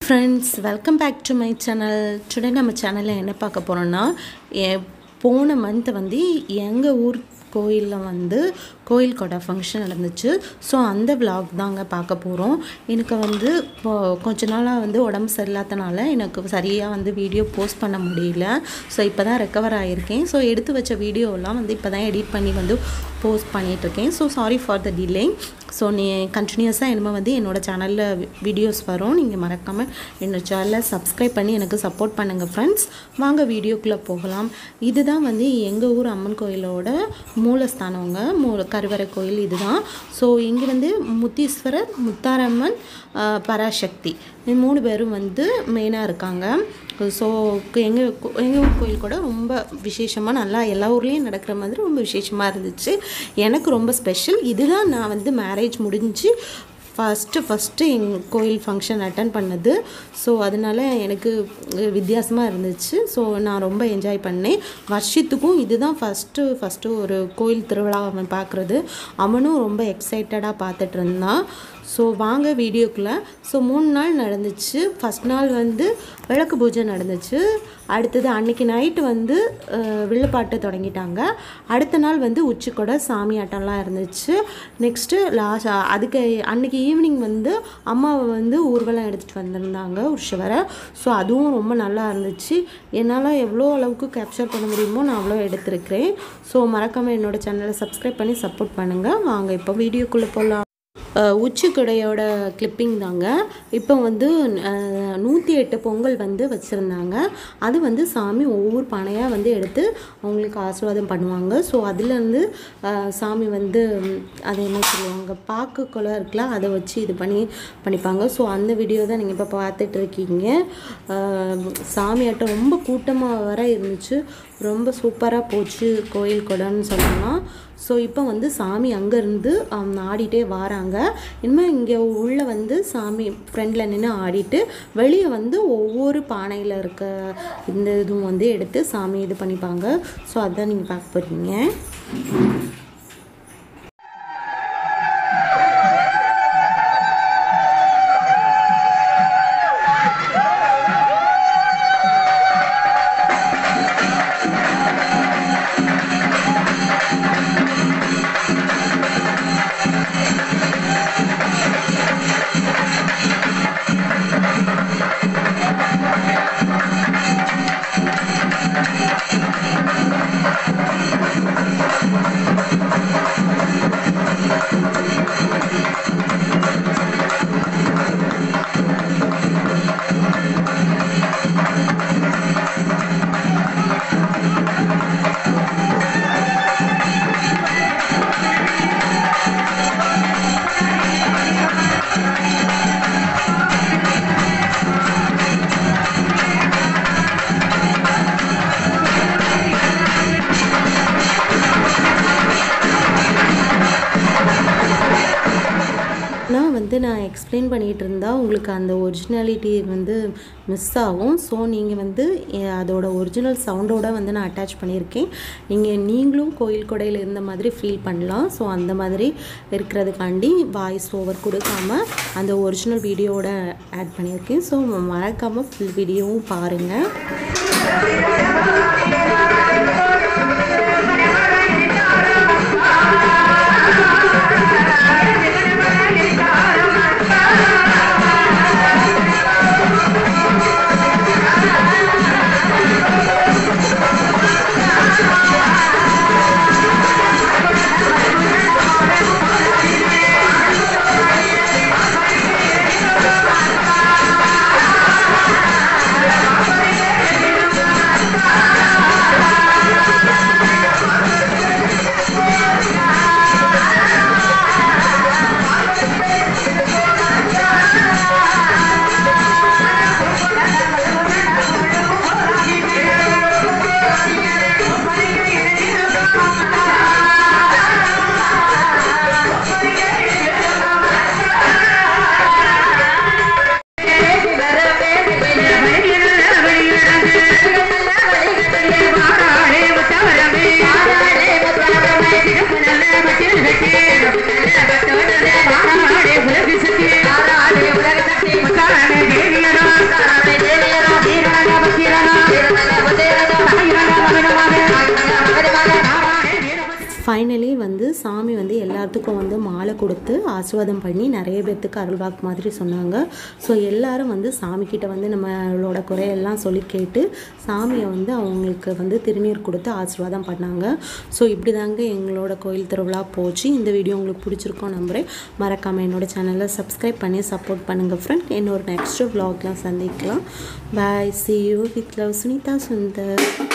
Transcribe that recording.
friends welcome back to my channel today நம்ம சேனலில் என்ன பார்க்க போகிறோன்னா எ- போன மந்த் வந்து எங்கள் ஊர் கோயிலில் வந்து கோயில் கொடை ஃபங்க்ஷன் நடந்துச்சு ஸோ அந்த vlog தாங்க பார்க்க போகிறோம் எனக்கு வந்து இப்போ கொஞ்ச நாளாக வந்து உடம்பு சரியில்லாதனால எனக்கு சரியாக வந்து வீடியோ போஸ்ட் பண்ண முடியல ஸோ இப்போ தான் ரெக்கவர் ஆகியிருக்கேன் ஸோ எடுத்து வச்ச வீடியோலாம் வந்து இப்போ தான் எடிட் பண்ணி வந்து போஸ்ட் பண்ணிகிட்ருக்கேன் so sorry for the delay so நீ கண்டினியூஸாக இனிமேல் வந்து என்னோடய சேனலில் வீடியோஸ் வரும் நீங்கள் மறக்காமல் என்னோட சேனலை சப்ஸ்கிரைப் பண்ணி எனக்கு சப்போர்ட் பண்ணுங்கள் ஃப்ரெண்ட்ஸ் வாங்க வீடியோக்குள்ளே போகலாம் இதுதான் வந்து எங்கள் ஊர் அம்மன் கோயிலோட மூலஸ்தானவங்க மூ கருவறை கோயில் இதுதான் ஸோ இங்கே வந்து முத்தீஸ்வரர் முத்தாரம்மன் ஆஹ், பராசக்தி இந்த மூணு பேரும் வந்து மெயினாக இருக்காங்க ஸோ எங்கள் எங்கள் ஊர் கோயில் கூட ரொம்ப விசேஷமாக நல்லா எல்லா ஊர்லேயும் நடக்கிற மாதிரி ரொம்ப விசேஷமாக இருந்துச்சு எனக்கு ரொம்ப ஸ்பெஷல் இதுதான் நான் வந்து மேரேஜ் முடிஞ்சு ஃபஸ்ட்டு ஃபஸ்ட்டு எங்கள் கோயில் ஃபங்க்ஷன் அட்டன் பண்ணது ஸோ அதனால எனக்கு வித்தியாசமாக இருந்துச்சு ஸோ நான் ரொம்ப என்ஜாய் பண்ணேன் வருஷத்துக்கும் இதுதான் ஃபஸ்ட்டு ஃபஸ்ட்டு ஒரு கோயில் திருவிழா அவன் பார்க்குறது அவனும் ரொம்ப எக்ஸைட்டடாக பார்த்துட்டு இருந்தான் ஸோ வாங்க வீடியோக்குள்ளே ஸோ மூணு நாள் நடந்துச்சு ஃபஸ்ட் நாள் வந்து விளக்கு பூஜை நடந்துச்சு அடுத்தது அன்னைக்கு நைட்டு வந்து அஹ், வில்லுப்பாட்டு தொடங்கிட்டாங்க அடுத்த நாள் வந்து உச்சிக்கொடை சாமி ஆட்டம்லாம் இருந்துச்சு நெக்ஸ்ட்டு லாஸ்ட் அதுக்கு அன்னைக்கு ஈவினிங் வந்து அம்மாவை வந்து ஊர்வலம் எடுத்துகிட்டு வந்திருந்தாங்க உற்சவரை ஸோ அதுவும் ரொம்ப நல்லா இருந்துச்சு என்னால் எவ்வளோ அளவுக்கு கேப்சர் பண்ண முடியுமோ நான் அவ்வளோ எடுத்திருக்கிறேன் ஸோ மறக்காமல் என்னோட சேனலை சப்ஸ்கிரைப் பண்ணி சப்போர்ட் பண்ணுங்கள் வாங்க இப்போ வீடியோக்குள்ளே போகலாம் உச்சிக்குடையோட கிளிப்பிங் தாங்க இப்போ வந்து நூற்றி எட்டு பொங்கல் வந்து வச்சுருந்தாங்க அது வந்து சாமி ஒவ்வொரு பானையாக வந்து எடுத்து அவங்களுக்கு ஆசீர்வாதம் பண்ணுவாங்க ஸோ அதுலேருந்து சாமி வந்து ம், அது என்ன சொல்லுவாங்க பாக்கு குலை இருக்குல்ல அதை வச்சு இது பண்ணி பண்ணிப்பாங்க ஸோ அந்த வீடியோ தான் நீங்கள் இப்போ பார்த்துட்டு இருக்கீங்க அஹ், சாமியாட்டம் ரொம்ப கூட்டமாக வர இருந்துச்சு ரொம்ப சூப்பராக போச்சு கோயில் கொடைன்னு சொல்லலாம் ஸோ இப்போ வந்து சாமி அங்கேருந்து ஆடிட்டே வராங்க இனிமேல் இங்கே உள்ளே வந்து சாமி ஃப்ரெண்டில் நின்று ஆடிட்டு வெளியே வந்து ஒவ்வொரு பானையில் இருக்க இந்த இதுவும் வந்து எடுத்து சாமி இது பண்ணிப்பாங்க ஸோ அதான் நீங்கள் பார்க்க போகிறீங்க நான் வந்து நான் எக்ஸ்பிளைன் பண்ணிகிட்டு இருந்தால் உங்களுக்கு அந்த ஒரிஜினாலிட்டி வந்து மிஸ் ஆகும் ஸோ நீங்கள் வந்து எ- அதோட ஒரிஜினல் சவுண்டோட வந்து நான் அட்டாச் பண்ணியிருக்கேன் நீங்கள் நீங்களும் கோயில் கொடையில் இருந்த மாதிரி ஃபீல் பண்ணலாம் ஸோ அந்த மாதிரி இருக்கிறதுக்காண்டி வாய்ஸ் ஓவர் கொடுக்காம அந்த ஒரிஜினல் வீடியோவோட ஆட் பண்ணியிருக்கேன் ஸோ மறக்காமல் ஃபுல் வீடியோவும் பாருங்கள் Thank ஃபைனலி வந்து சாமி வந்து எல்லாத்துக்கும் வந்து மாலை கொடுத்து ஆசீர்வாதம் பண்ணி நிறைய பேர்த்துக்கு அருள்வாக்கு மாதிரி சொன்னாங்க ஸோ எல்லாரும் வந்து சாமிக்கிட்ட வந்து நம்மளோட குறையெல்லாம் சொல்லி கேட்டு சாமியை வந்து அவங்களுக்கு வந்து திருநீர் கொடுத்து ஆசீர்வாதம் பண்ணாங்க ஸோ இப்படி தாங்க எங்களோட கோயில் திருவிழா போச்சு இந்த வீடியோ உங்களுக்கு பிடிச்சிருக்கோம் நம்புகிறேன் மறக்காமல் என்னோட சேனலை சப்ஸ்கிரைப் பண்ணி சப்போர்ட் பண்ணுங்கள் ஃப்ரெண்ட் என்னோட நெக்ஸ்ட் vlogலாம் சந்திக்கலாம் bye see you with love Sunitha Sundar